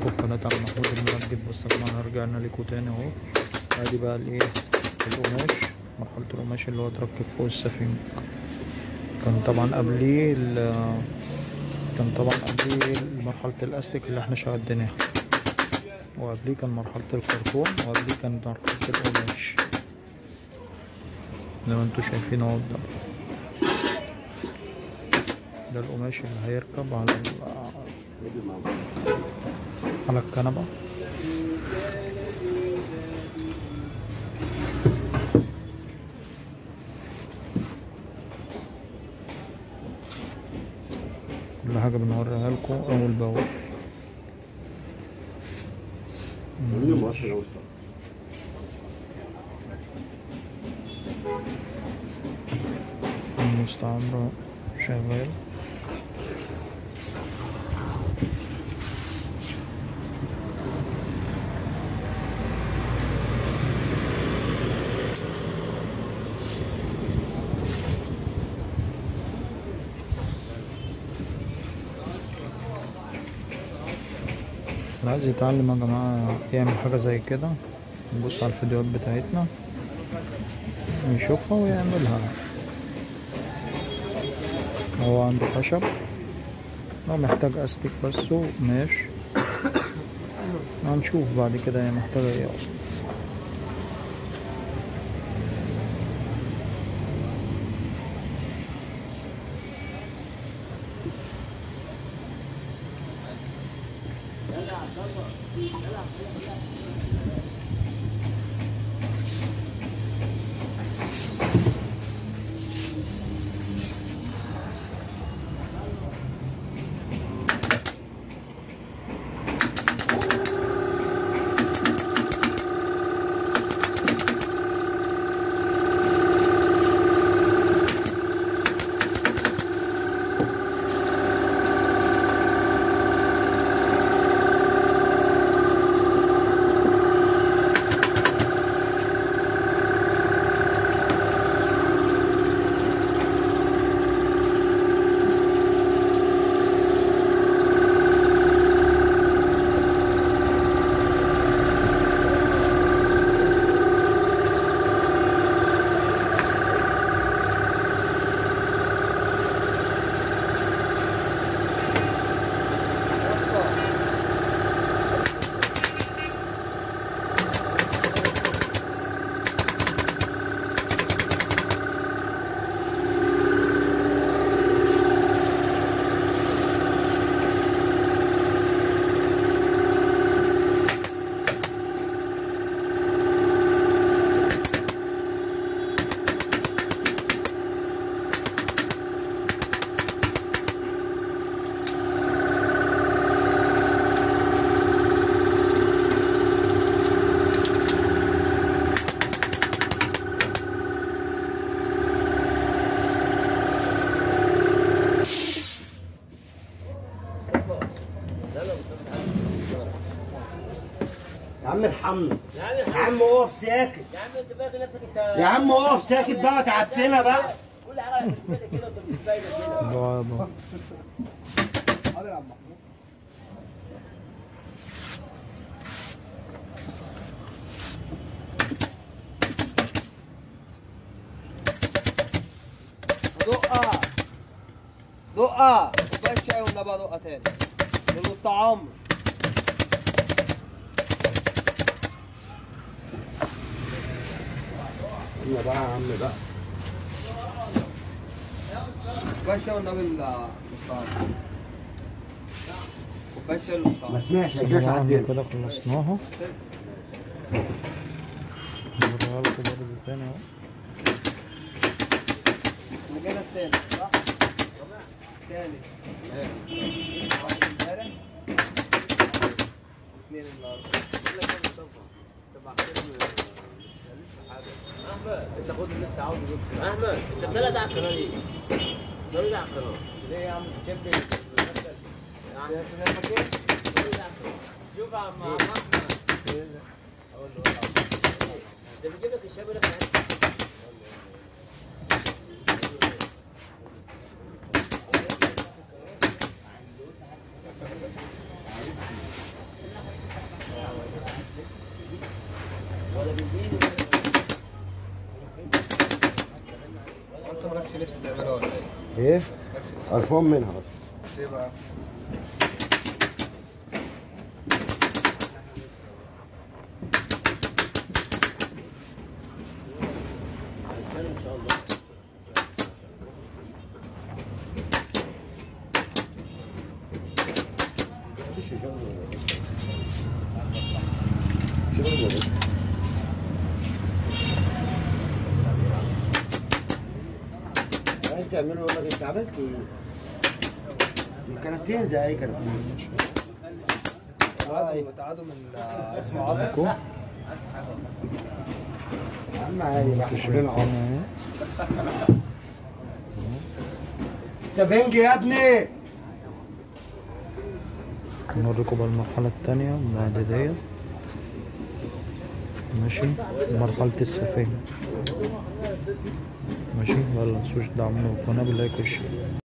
لكم في قناة عم محمود المنجد بص يا جماعة رجعنا لكم تاني اهو ادي بقى الايه القماش مرحلة القماش اللي هو اتركب فوق السفينة كان طبعا قبليه ال- كان طبعا قبليه مرحلة الاستيك اللي احنا شديناها وقبليه كان مرحلة الكرتون وقبليه كان مرحلة القماش زي ما انتوا شايفين اهو قدام ده القماش اللي هيركب على ال- على الكنبة كل حاجة بنوريها لكم أول بأول المستعمرة شغال اللي عايز يتعلم يا جماعة يعمل حاجة زي كده يبص على الفيديوهات بتاعتنا يشوفها ويعملها هو عنده خشب هو محتاج استيك بس وقماش هنشوف بعد كده هي محتاجة ايه اصلا يا عم ارحمنا يا عم يا عم اقف ساكت يا عم انت فاكر نفسك انت يا عم اقف ساكت بقى تعبتنا بقى كل حاجه على كتفك كده وانت مش باينه كده دعاء بقى. دقة دقة كوباية شاي والنبي دقة تاني للمستعمر يلا بقى يا عم بقى كوباية شاي والنبي للمستعمر كوباية شاي ما للمستعمر سمعش يا يا جدع جماعة عندنا كده خلصناها نوريها لكم برضه تاني اهو وجينا التاني صح؟ تاني واحد امبارح اثنين النهارده يقول لك يا مصطفى تبع احمد انت خد اللي انت عاوزه بص احمد انت بتلعب على القناه ليه؟ صلي على القناه ليه يا عم تشبه يا عم نفسك ايه؟ صلي على القناه شوف يا عم احمد اقول له ده بيجيب لك الشاب اللي في تعملها ولا ايه؟ ايه قرفان منها بس ليه بقى؟ مفيش شغل ولا إيه؟ شغل ولا إيه؟ يعني تعملوا يقول لك انت عملت ايه؟ كانت تنزل اي كانت تعادوا تعادوا من آه، اسمه عاطف معاكم عم عادي بقى كلنا عم شايفين اهو سفنج يا ابني نوريكم بقى المرحلة التانية بعد ديت ماشي مرحلة السفينة ماشي يلا متنسوش تدعمونا بالقناة باللايك والشير